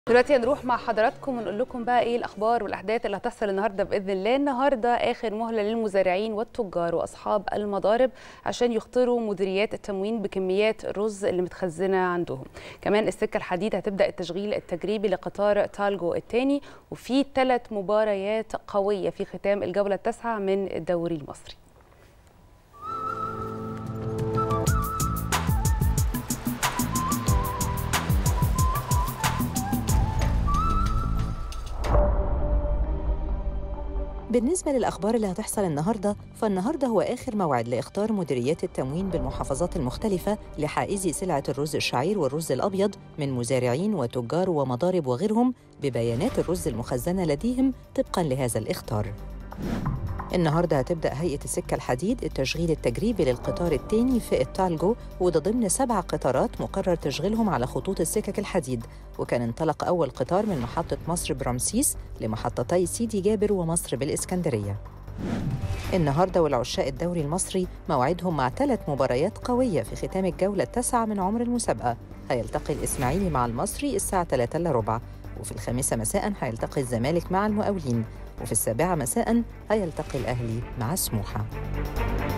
دلوقتي هنروح مع حضراتكم ونقول لكم بقى ايه الاخبار والاحداث اللي هتحصل النهارده باذن الله النهارده اخر مهله للمزارعين والتجار واصحاب المضارب عشان يخطروا مديريات التموين بكميات الرز اللي متخزنه عندهم كمان السكه الحديد هتبدا التشغيل التجريبي لقطار تالجو الثاني وفي ثلاث مباريات قويه في ختام الجوله التاسعه من الدوري المصري بالنسبة للأخبار اللي هتحصل النهاردة فالنهاردة هو آخر موعد لإخطار مديريات التموين بالمحافظات المختلفة لحائزي سلعة الرز الشعير والرز الأبيض من مزارعين وتجار ومضارب وغيرهم ببيانات الرز المخزنة لديهم طبقاً لهذا الإخطار النهارده هتبدا هيئه السكه الحديد التشغيل التجريبي للقطار الثاني في التالجو وده ضمن سبع قطارات مقرر تشغيلهم على خطوط السكك الحديد وكان انطلق اول قطار من محطه مصر برمسيس لمحطتي سيدي جابر ومصر بالاسكندريه النهارده والعشاق الدوري المصري موعدهم مع ثلاث مباريات قويه في ختام الجوله التاسعه من عمر المسابقه هيلتقي الاسماعيلي مع المصري الساعه 3 الا ربع وفي الخامسه مساء هيلتقي الزمالك مع المقاولين وفي السابعة مساء هيلتقي الأهلي مع سموحة